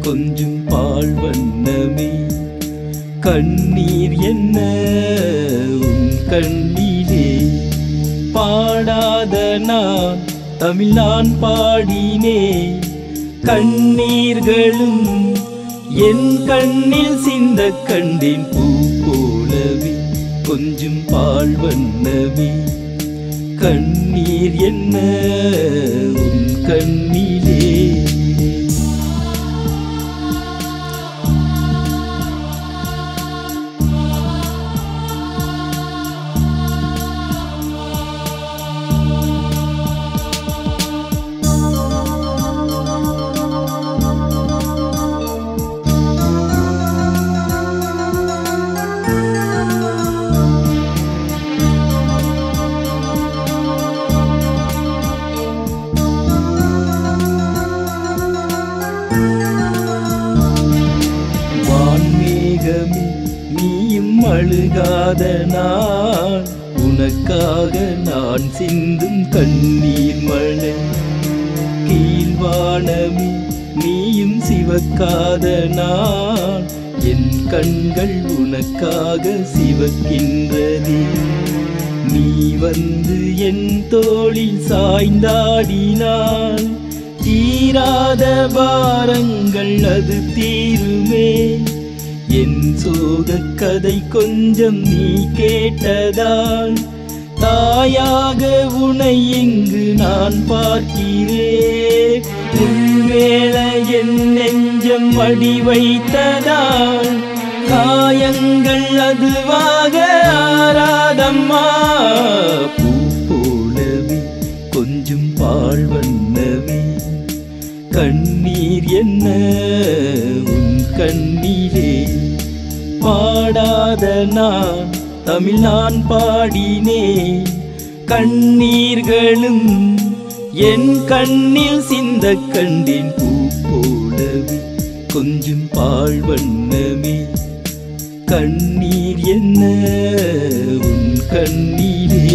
கொஞ்சம் பால் வண்ணமே கண்ணீர் என்ன உன் கண்ணிலே பாடாத நான் தமிழ் நான் பாடினே கண்ணீர்களும் என் கண்ணில் சிந்த கண்டேன் பூ போலவே கொஞ்சம் பால் வண்ணமே கண்ணீர் என்ன உன் கண்ணிலே வான்மேகமே நீயும் அழுகாத நான் உனக்காக நான் சிந்தும் கண்ணீர் மழை கீழ்வானமே நீயும் சிவக்காத நான் என் கண்கள் உனக்காக சிவக்கின்றதே நீ வந்து என் தோளில் சாய்ந்தாடினான் தீராத பாரங்கள் அது தீருமே என் சோகக் கதை கொஞ்சம் நீ கேட்டதால் தாயாக உனை இங்கு நான் பார்க்கிறேன் உள்வேளை என் நெஞ்சம் அடி வைத்ததால் காயங்கள் அதுவாக ஆராதம்மா பூ போலவே கொஞ்சம் பால் வண்ணமே கண்ணீர் என்ன உன் கண்ணிலே பாடாத நான் தமிழ் நான் பாடினேன் கண்ணீர்களும் என் கண்ணில் சிந்த கண்டேன் பூ போலவே கொஞ்சம் பால் வண்ணமே கண்ணீர் என்ன உன் கண்ணிலே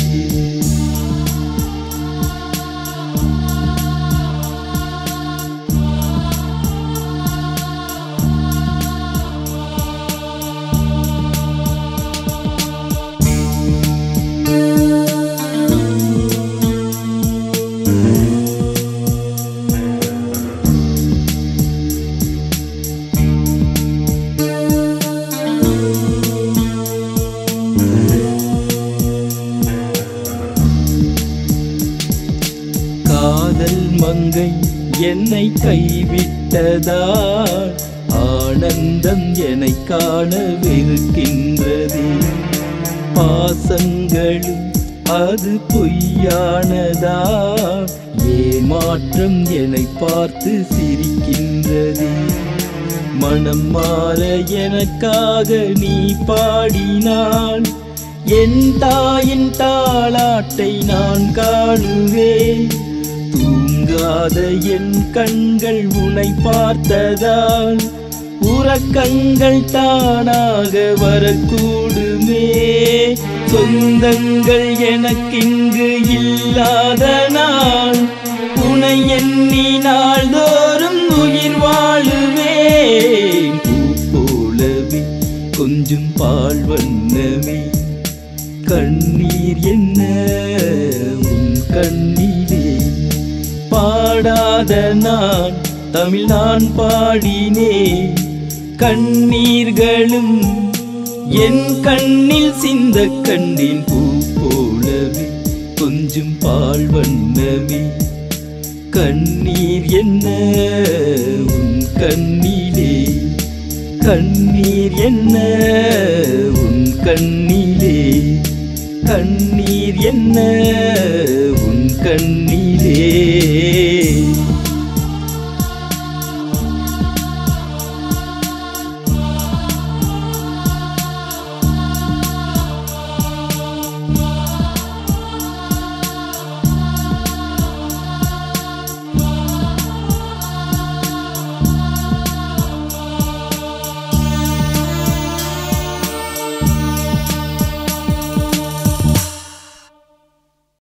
காதல் மங்கை என்னை கைவிட்டதால் ஆனந்தம் என்னை காண வெறுக்கின்றதே பாசங்களும் அது பொய்யானதா ஏமாற்றம் என்னை பார்த்து சிரிக்கின்றதே மனம் மாற எனக்காக நீ பாடினான் என் தாயின் தாளாட்டை நான் காணுவேன் தூங்காத என் கண்கள் உனை பார்த்ததால் உறக்கங்கள் தானாக வரக்கூடுமே சொந்தங்கள் எனக்கிங்கு இல்லாத நாள் உனை எண்ணி நாள்தோறும் உயிர் வாழுவேன் பூ போலவே கொஞ்சம் பால் வண்ணமே கண்ணீர் என்ன உன் கண்ணிலே பாடாத நான் தமிழ் நான் பாடினேன் கண்ணீர்களும் என் கண்ணில் சிந்த கண்டேன் பூ போலவே கொஞ்சம் பால் வண்ணமே கண்ணீர் என்ன உன் கண்ணிலே கண்ணீர் என்ன உன் கண்ணிலே கண்ணீர் என்ன உன் கண்